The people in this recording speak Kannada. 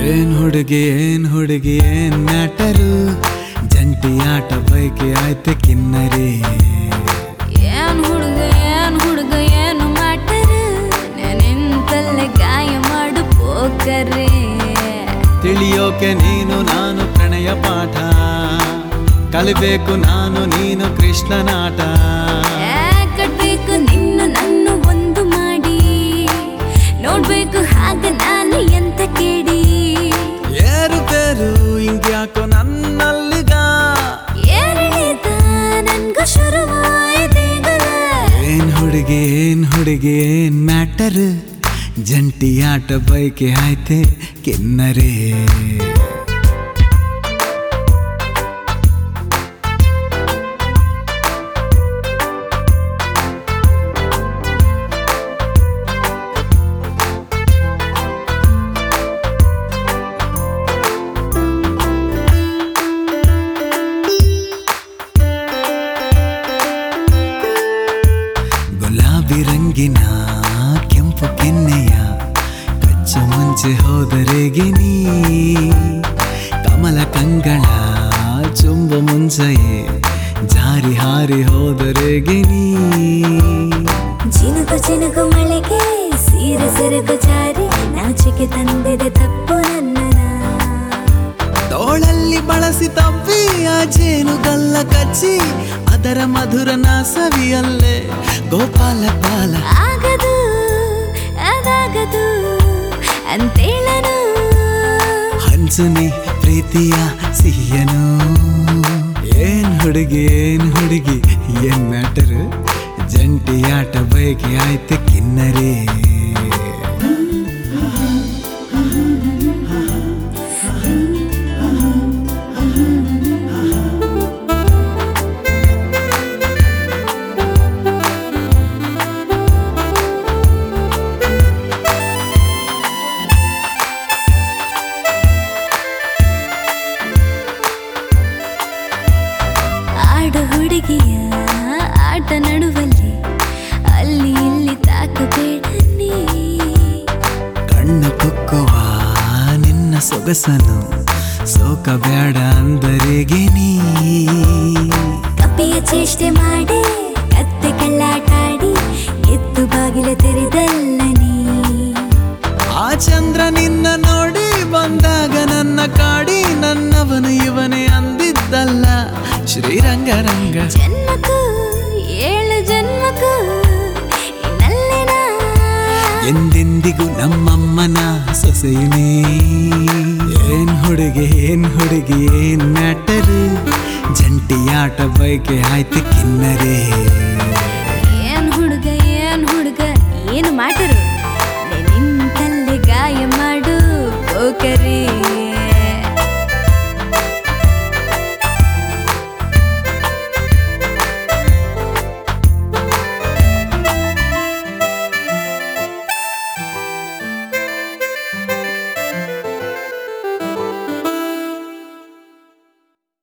ಏನ್ ಹುಡುಗಿ ಏನ್ ಹುಡುಗಿ ಏನ್ ಮ್ಯಾಟರು ಜಂಟಿ ಆಟ ಬೈಕೆ ಆಯ್ತು ಕಿನ್ನರಿ ಏನ್ ಹುಡುಗ ಏನ್ ಹುಡುಗ ಏನು ಮಾಡ್ತಾರ ನಿಂತಲ್ಲೇ ಗಾಯ ಮಾಡು ಪೋಕರೆ ತಿಳಿಯೋಕೆ ನೀನು ನಾನು ಪ್ರಣಯ ಪಾಠ ಕಲಿಬೇಕು ನಾನು ನೀನು ಕೃಷ್ಣನಾಟ ಕಟ್ಬೇಕು ನಿನ್ನ ನನ್ನ ಒಂದು ಮಾಡಿ ನೋಡ್ಬೇಕು ಹಾಗ ನಾನು ಎಂತ ಕೇಳಿ ಏರು ಬೇರು ಹಿಂಗ್ಯಾಕೋ ನನ್ನಲ್ಲಿಗ ಏರಿಳಿತ ನನ್ಗೂ ಶುರುವಾಯ್ತೀಗಲ ಏನ್ ಹುಡುಗಿ ಏನ್ ಹುಡುಗಿ ಏನ್ ಮ್ಯಾಟರ್ ಜಂಟಿ ಆಟ ಬೈಕೆ ಆಯ್ತೆ ಕಿನ್ನರೇ ಗುಲಾಬಿ ರಂಗಿನ ಕೆಂಪು ಕೆನ್ನೆಯ ಕಚ್ಚ ಮುಂಚೆ ಹೋದರೆಗೆ ನೀ ಕಮಲ ಕಂಗಳ ಚುಂಬ ಮುಂಚೆಯೇ ಜಾರಿ ಹಾರಿ ಹೋದರೆಗೆ ನೀ ಚಿನುಕು ಚಿನುಕು ಮಳೆಗೆ ಸೀರೆ ಸೆರಗು ಜಾರಿ ನಾಚಿಕೆ ತಂದಿದೆ ತಪ್ಪು ನನ್ನನ ತೋಳಲ್ಲಿ ಬಳಸಿ ತಪ್ಪಿ ಆ ಜೇನುಗಲ್ಲ ಕಚ್ಚಿ ಅದರ ಮಧುರ ನಾಸವಿಯಲ್ಲೇ ಗೋಪಾಲ ಪಾಲ ಆಗದು ಅದಾಗದು ಅಂತೇಳನು ಹಂಚುನಿ ಪ್ರೀತಿಯ ಸಿಹಿಯನು ಏನ್ ಹುಡುಗಿ ಏನ್ ಹುಡುಗಿ ಏನ್ ಮ್ಯಾಟರ್ ಜಂಟಿ ಆಟ ಬೈಕೆ ಆಯ್ತು ಕಿನ್ನರೇ ಆಡು ಹುಡುಗಿಯ ಆಟ ನಡುವಲ್ಲಿ ಅಲ್ಲಿ ಇಲ್ಲಿ ತಾಕಬೇಡ ನೀ ಕಣ್ಣು ಕುಕ್ಕುವ ನಿನ್ನ ಸೊಗಸನು ಸೋಕಬೇಡ ಅಂದರೆಗೆ ನೀ ಕಪಿಯ ಚೇಷ್ಟೆ ಮಾಡಿ ಕತ್ತೆ ಕಳ್ಳಾಟಾಡಿ ಎತ್ತು ಬಾಗಿಲ ತೆರೆದಲ್ಲ ನೀ ಆ ಚಂದ್ರ ನಿನ್ನ ನೋಡಿ ಬಂದಾಗ ನನ್ನ ಕಾಡಿ ನನ್ನವನು ಇವನೇ ಅಂದಿದ್ದಲ್ಲ ಶ್ರೀರಂಗರಂಗ ಜನ್ಮಕ್ಕೂ ಏಳು ಜನ್ಮಕ್ಕೂ ಇನ್ನಲ್ಲೇ ನಾ ಎಂದೆಂದಿಗೂ ನಮ್ಮಮ್ಮನ ಸೊಸೆಯುನೇ ಏನ್ ಹುಡುಗಿ ಏನ್ ಹುಡುಗಿ ಏನ್ ಮ್ಯಾಟರು ಜಂಟಿ ಆಟ ಬೈಕೆ ಆಯ್ತು ಕಿನ್ನರೇ